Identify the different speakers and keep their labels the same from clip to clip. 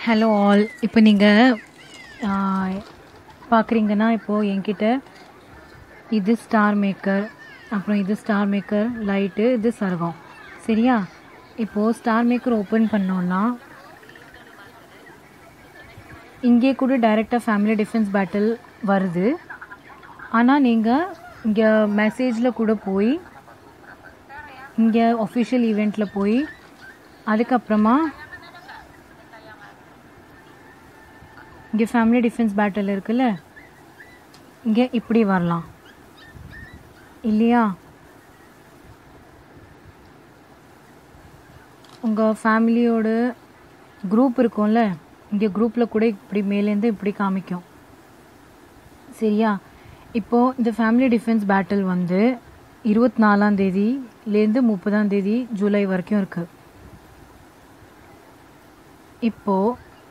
Speaker 1: hello all இப்போ நீங்கள் பார்க்குறீங்கன்னா இப்போது என்கிட்ட இது ஸ்டார் மேக்கர் அப்புறம் இது ஸ்டார் மேக்கர் லைட்டு இது சர்வம் சரியா இப்போது ஸ்டார் மேக்கர் ஓப்பன் பண்ணோன்னா இங்கே கூட டைரெக்டாக ஃபேமிலி டிஃபென்ஸ் பேட்டில் வருது ஆனால் நீங்கள் இங்கே மெசேஜில் கூட போய் இங்கே ஒஃபிஷியல் ஈவெண்ட்டில் போய் அதுக்கப்புறமா இங்கே ஃபேமிலி டிஃபென்ஸ் பேட்டில் இருக்குல்ல இங்கே இப்படி வரலாம் இல்லையா உங்கள் ஃபேமிலியோட குரூப் இருக்கும்ல இங்கே குரூப்பில் கூட இப்படி மேலேருந்து இப்படி காமிக்கும் சரியா இப்போது இந்த ஃபேமிலி டிஃபென்ஸ் பேட்டில் வந்து இருபத்தி நாலாம் தேதியிலேருந்து முப்பதாம் தேதி ஜூலை வரைக்கும் இருக்குது இப்போது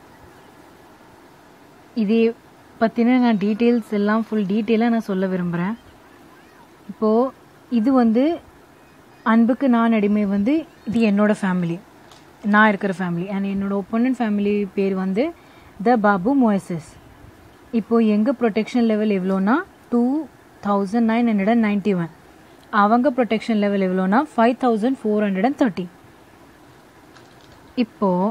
Speaker 1: இதை பற்றின நான் டீட்டெயில்ஸ் எல்லாம் ஃபுல் டீட்டெயிலாக நான் சொல்ல விரும்புகிறேன் இப்போது இது வந்து அன்புக்கு நான் அடிமை வந்து இது என்னோட ஃபேமிலி நான் இருக்கிற ஃபேமிலி அண்ட் என்னோட ஒப்போனன்ட் ஃபேமிலி பேர் வந்து த பாபு மோயசஸ் இப்போது எங்கள் ப்ரொடெக்ஷன் லெவல் எவ்வளோனா two thousand nine hundred and ninety one அவங்க ப்ரொடெக்ஷன் லெவல் எவ்வளோனா five thousand four hundred and thirty இப்போது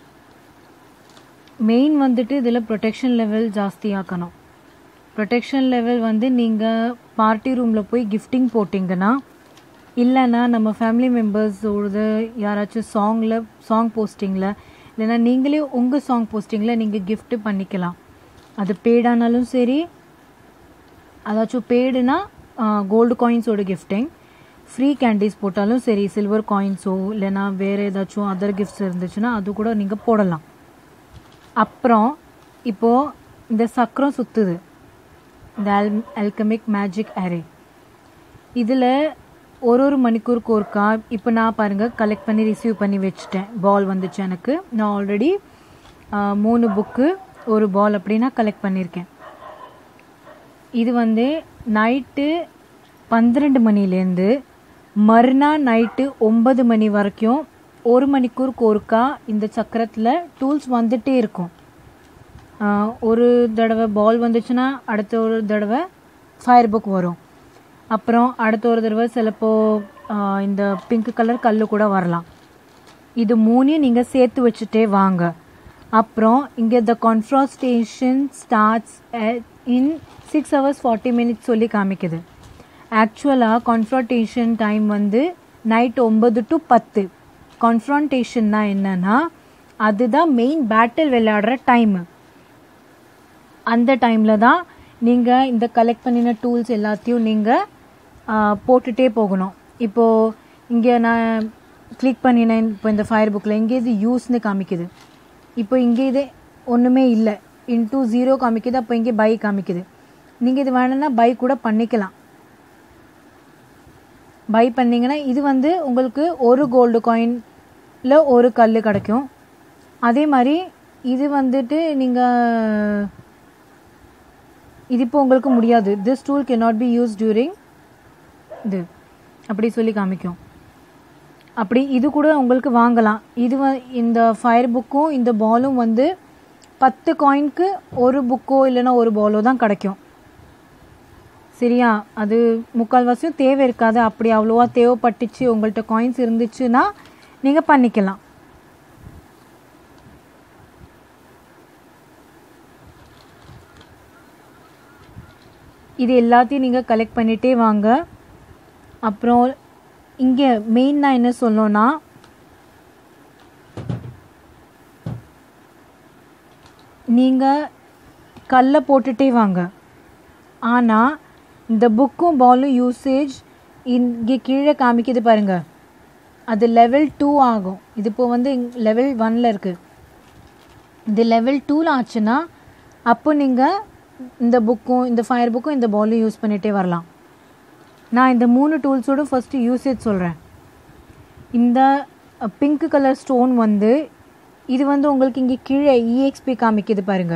Speaker 1: மெயின் வந்துட்டு இதில் ப்ரொடெக்ஷன் லெவல் ஜாஸ்தியாக்கணும் ப்ரொடெக்ஷன் லெவல் வந்து நீங்கள் பார்ட்டி ரூமில் போய் கிஃப்டிங் போட்டிங்கன்னா இல்லைன்னா நம்ம ஃபேமிலி மெம்பர்ஸோட யாராச்சும் சாங்கில் சாங் போஸ்டிங்கில் இல்லைன்னா நீங்களே உங்கள் சாங் போஸ்டிங்கில் நீங்கள் gift பண்ணிக்கலாம் அது பேடானாலும் சரி அதாச்சும் பேடுனா கோல்டு காயின்ஸோட கிஃப்டிங் ஃப்ரீ கேண்டீஸ் போட்டாலும் சரி சில்வர் காயின்ஸோ இல்லைன்னா வேறு ஏதாச்சும் அதர் கிஃப்ட்ஸ் இருந்துச்சுன்னா அது கூட நீங்கள் போடலாம் அப்புறம் இப்போது இந்த சக்கரம் சுற்றுது இந்த அல் அல்கமிக் மேஜிக் அரே இதில் ஒரு ஒரு மணிக்கூருக்கு ஒருக்கா இப்போ நான் பாருங்கள் கலெக்ட் பண்ணி ரிசீவ் பண்ணி வச்சுட்டேன் பால் வந்துச்சு எனக்கு நான் ஆல்ரெடி மூணு புக்கு ஒரு பால் அப்படின்னா கலெக்ட் பண்ணியிருக்கேன் இது வந்து நைட்டு பன்னிரெண்டு மணிலேருந்து மறுநாள் நைட்டு ஒன்பது மணி வரைக்கும் ஒரு மணிக்கூருக்கு ஒருக்கா இந்த சக்கரத்தில் டூல்ஸ் வந்துட்டே இருக்கும் ஆஹ் ஒரு தடவை பால் வந்துச்சுன்னா அடுத்த ஒரு தடவை ஃபயர் புக் வரும் அப்புறம் அடுத்த ஒரு தடவை சிலப்போ ஆஹ் இந்த பிங்க் கலர் கல் கூட வரலாம் இது மூணையும் நீங்கள் சேர்த்து வச்சுட்டே வாங்க அப்புறம் இங்கே the confrontation starts in six hours forty minutes சொல்லி காமிக்குது ஆக்சுவலாக கான்ஃப்ரான்டேஷன் டைம் வந்து நைட் ஒம்பது டு பத்து கான்ஃப்ரான்டேஷன்னா என்னன்னா அதுதான் மெயின் பேட்டில் விளையாடுற டைமு அந்த டைமில் தான் நீங்கள் இந்த கலெக்ட் பண்ணின டூல்ஸ் எல்லாத்தையும் நீங்கள் போட்டுகிட்டே போகணும் இப்போது இங்கே நான் கிளிக் பண்ணினேன் இப்போ இந்த ஃபயர் புக்கில் இங்கே இது யூஸ்னு காமிக்குது இப்போ இங்கே இது ஒன்றுமே இல்லை இன்டூ ஜீரோ காமிக்குது அப்போ இங்கே பை காமிக்குது நீங்கள் இது வேணும்னா பை கூட பண்ணிக்கலாம் பை பண்ணீங்கன்னா இது வந்து உங்களுக்கு ஒரு கோல்டு காயினில் ஒரு கல் கிடைக்கும் அதே மாதிரி இது வந்துட்டு நீங்கள் இது இப்போ உங்களுக்கு முடியாது this tool can not be use during இது அப்படி சொல்லி காமிக்கும் அப்படி இது கூட உங்களுக்கு வாங்கலாம் இது வ- இந்த ஃபயர் புக்கும் இந்த பாலும் வந்து பத்து காயினுக்கு ஒரு புக்கோ இல்லைன்னா ஒரு பாலோ தான் கிடைக்கும் சரியா அது முக்கால்வாசியும் தேவை இருக்காது அப்படி அவ்வளோவா தேவைப்பட்டுச்சு உங்கள்கிட்ட காயின்ஸ் இருந்துச்சுன்னா நீங்கள் பண்ணிக்கலாம் இது எல்லாத்தையும் நீங்கள் கலெக்ட் பண்ணிகிட்டே வாங்க அப்புறம் இங்கே மெயின் நான் என்ன சொல்லணும்னா நீங்கள் கல்லை போட்டுட்டே வாங்க ஆனால் இந்த புக்கும் பாலும் யூசேஜ் இங்கே கீழே காமிக்குது பாருங்க அது லெவல் டூ ஆகும் இது இப்போ வந்து லெவல் ஒன்ல இருக்குது இது லெவல் டூவில் ஆச்சுன்னா அப்போ நீங்கள் இந்த புக்கும் இந்த ஃபயர் புக்கும் இந்த பாலும் யூஸ் பண்ணிகிட்டே வரலாம் நான் இந்த மூணு டூல்ஸோட ஃபஸ்ட்டு யூசேஜ் சொல்கிறேன் இந்த பிங்க் கலர் ஸ்டோன் வந்து இது வந்து உங்களுக்கு இங்கே கீழே இஎக்ஸ்பி காமிக்குது பாருங்க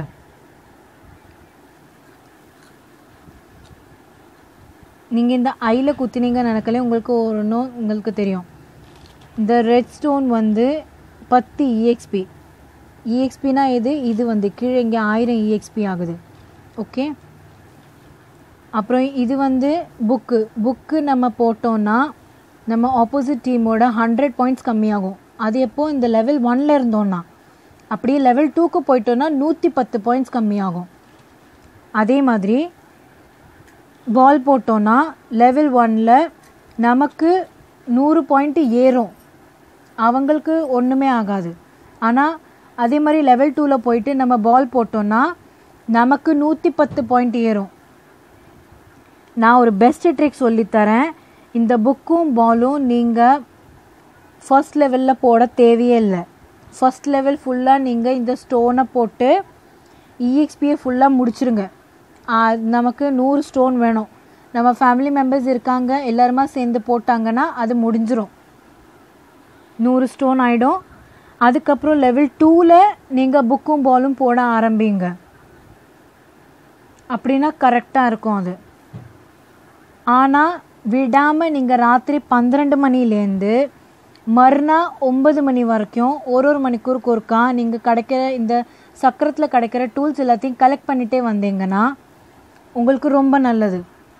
Speaker 1: நீங்கள் இந்த ஐயில் குத்தினீங்க நினைக்கலே உங்களுக்கு ஒன்றும் உங்களுக்கு தெரியும் இந்த ரெட் ஸ்டோன் வந்து பத்து இஎக்ஸ்பி இஎக்ஸ்பினா எது இது வந்து கீழே இங்கே ஆயிரம் இஎக்ஸ்பி ஆகுது ஓகே அப்புறம் இது வந்து புக்கு புக்கு நம்ம போட்டோன்னா நம்ம ஆப்போசிட் டீமோட ஹண்ட்ரட் பாயிண்ட்ஸ் கம்மியாகும் அது எப்போ இந்த லெவல் ஒன்ல இருந்தோன்னா அப்படியே லெவல் டூக்கு போயிட்டோன்னா நூற்றி பத்து பாயிண்ட்ஸ் கம்மியாகும் அதே மாதிரி பால் போட்டோன்னா லெவல் ஒனில் நமக்கு நூறு பாயிண்ட்டு ஏறும் அவங்களுக்கு ஒன்றுமே ஆகாது ஆனால் அதே மாதிரி லெவல் டூவில் போயிட்டு நம்ம பால் போட்டோன்னா நமக்கு நூற்றி பத்து பாயிண்ட் ஏறும் நான் ஒரு பெஸ்ட் ட்ரிக் சொல்லித்தரேன் இந்த புக்கும் பாலும் நீங்கள் ஃபர்ஸ்ட் லெவலில் போட தேவையே இல்லை ஃபர்ஸ்ட் லெவல் ஃபுல்லாக நீங்கள் இந்த ஸ்டோனை போட்டு இஎக்ஸ்பியை ஃபுல்லாக முடிச்சிருங்க ஆ, நமக்கு நூறு ஸ்டோன் வேணும் நம்ம ஃபேமிலி மெம்பர்ஸ் இருக்காங்க எல்லாருமா சேர்ந்து போட்டாங்கன்னா அது முடிஞ்சிரும் நூறு ஸ்டோன் ஆகிடும் அதுக்கப்புறம் லெவல் டூவில் நீங்கள் புக்கும் பாலும் போட ஆரம்பிங்க அப்படின்னா கரெக்டாக இருக்கும் அது ஆனால் விடாமல் நீங்கள் ராத்திரி பன்னிரெண்டு மணிலேருந்து மறுநாள் ஒன்பது மணி வரைக்கும் ஒரு ஒரு மணிக்கூருக்கு ஒருக்கா நீங்கள் கிடைக்கிற இந்த சக்கரத்தில் கிடைக்கிற டூல்ஸ் எல்லாத்தையும் கலெக்ட் பண்ணிகிட்டே வந்தீங்கன்னா உங்களுக்கு ரொம்ப நல்லது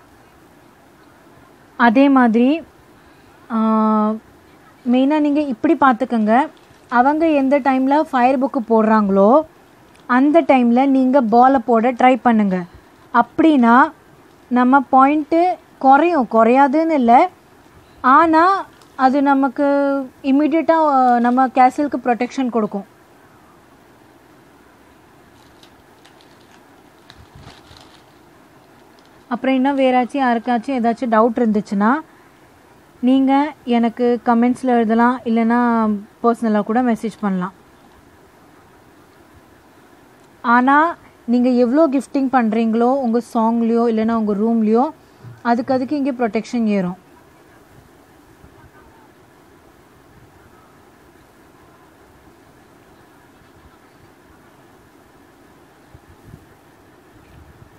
Speaker 1: அதே மாதிரி மெயினாக நீங்கள் இப்படி பார்த்துக்கோங்க அவங்க எந்த டைமில் ஃபயர் புக்கு போடுறாங்களோ அந்த டைமில் நீங்கள் பாலை போட ட்ரை பண்ணுங்க அப்படின்னா நம்ம பாயிண்ட்டு குறையும் குறையாதுன்னு இல்லை ஆனால் அது நமக்கு இம்மிடியட்டாக நம்ம கேசலுக்கு ப்ரொடெக்ஷன் கொடுக்கும் அப்புறம் இன்னும் வேறாச்சும் யாருக்காச்சும் ஏதாச்சும் டவுட் இருந்துச்சுன்னா நீங்கள் எனக்கு கமெண்ட்ஸில் எழுதலாம் இல்லைன்னா பர்சனலாக கூட மெசேஜ் பண்ணலாம் ஆனால் நீங்கள் எவ்வளோ கிஃப்டிங் பண்ணுறீங்களோ உங்கள் சாங்லேயோ இல்லைன்னா உங்கள் ரூம்லேயோ அதுக்கு அதுக்கு இங்கே ப்ரொடெக்ஷன் ஏறும்